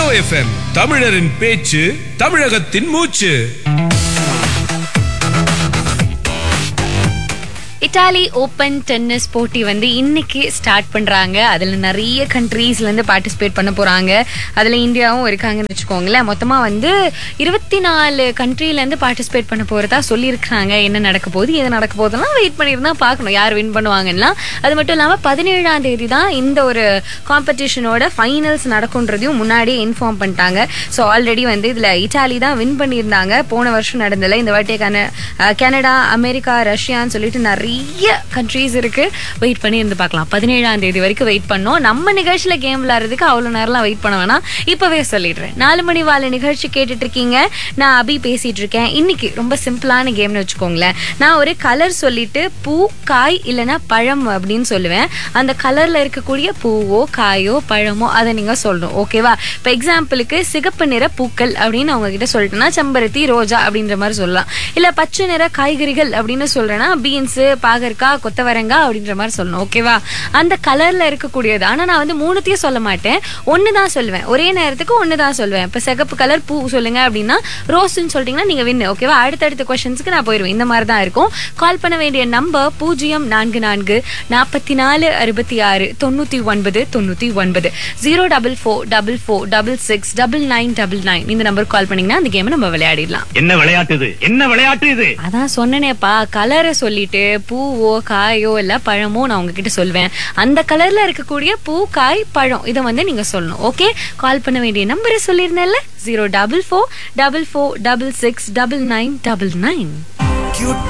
hello FM தமிழரின் பேச்சு தமிழகத்தின் மூச்சு இட்டாலி ஓப்பன் டென்னிஸ் போட்டி வந்து இன்னைக்கு ஸ்டார்ட் பண்றாங்க அதுல நிறைய கண்ட்ரீஸ்ல இருந்து பார்ட்டிசிபேட் பண்ண போறாங்க அதுல இந்தியாவும் இருக்காங்கன்னு வச்சுக்கோங்களேன் மொத்தமா வந்து இருபத்தி நாலு கண்ட்ரில இருந்து பார்ட்டிசிபேட் பண்ண போறதா சொல்லியிருக்காங்க என்ன நடக்க போகுது எது நடக்க போகுதுலாம் வெயிட் பண்ணியிருந்தா பார்க்கணும் யார் வின் பண்ணுவாங்கன்னா அது மட்டும் இல்லாம பதினேழாம் தேதி தான் இந்த ஒரு காம்படிஷனோட ஃபைனல்ஸ் நடக்கும்ன்றதையும் முன்னாடியே இன்ஃபார்ம் பண்ணிட்டாங்க ஸோ ஆல்ரெடி வந்து இதுல இட்டாலி தான் வின் பண்ணியிருந்தாங்க போன வருஷம் நடந்தல இந்த வாட்டிய கன அஹ் கனடா அமெரிக்கா ரஷ்யான்னு சொல்லிட்டு நிறைய கண்ட்ரீஸ் இருக்கு வெயிட் பண்ணி இருந்து பார்க்கலாம் பதினேழாம் தேதி வரைக்கும் வெயிட் பண்ணோம் நம்ம நிகழ்ச்சியில கேம் விளையாடுறதுக்கு அவ்வளோ நேரம்லாம் வெயிட் பண்ண வேணாம் இப்பவே சொல்லிடுறேன் நாலு மணி வாழ நிகழ்ச்சி கேட்டுட்டு இருக்கீங்க நான் அபி பேசிட்டு இருக்கேன் இன்னைக்கு ரொம்ப சிம்பிளான கேம்னு வச்சுக்கோங்களேன் நான் ஒரு கலர் சொல்லிட்டு பூ காய் இல்லைன்னா பழம் அப்படின்னு சொல்லுவேன் அந்த கலர்ல இருக்கக்கூடிய பூவோ காயோ பழமோ அதை நீங்க சொல்லணும் ஓகேவா இப்போ எக்ஸாம்பிளுக்கு சிகப்பு நிற பூக்கள் அப்படின்னு அவங்க கிட்ட சொல்லிட்டேன்னா செம்பருத்தி ரோஜா அப்படின்ற மாதிரி சொல்லலாம் இல்ல பச்சை நிற காய்கறிகள் அப்படின்னு சொல்றேன்னா பீன்ஸ் பாகற்காய் கொத்தவரங்காய் அப்படின்ற மாதிரி சொல்லணும் ஓகேவா அந்த கலர்ல இருக்கக்கூடியது ஆனா நான் வந்து மூணுத்தையும் சொல்ல மாட்டேன் ஒன்னு தான் சொல்லுவேன் ஒரே நேரத்துக்கு ஒன்னு தான் சொல்லுவேன் இப்ப சிகப்பு கலர் பூ சொல்லுங்க அப்படின்னா ரோஸ்ன்னு சொல்லிட்டீங்கன்னா நீங்க வின்னு ஓகேவா அடுத்தடுத்த கொஸ்டின்ஸ்க்கு நான் போயிருவேன் இந்த மாதிரி தான் இருக்கும் கால் பண்ண வேண்டிய நம்பர் பூஜ்ஜியம் நான்கு நான்கு நாற்பத்தி நாலு அறுபத்தி ஆறு தொண்ணூத்தி ஒன்பது தொண்ணூத்தி ஒன்பது zero double four double four double six double nine double nine இந்த நம்பர் கால் பண்ணீங்கன்னா அந்த கேமை நம்ம விளையாடிடலாம் என்ன விளையாட்டு இது என்ன விளையாட்டு இது அதான் சொன்னனேப்பா கலரை சொல்லிட்டு பூவோ காயோ இல்ல பழமோ நான் உங்ககிட்ட சொல்வேன் அந்த கலர்ல இருக்கக்கூடிய பூ காய் பழம் இதை வந்து நீங்க சொல்லணும் ஓகே கால் பண்ண வேண்டிய நம்பரை சொல்லியிருந்தேன்ல zero double four double four double six double nine double nine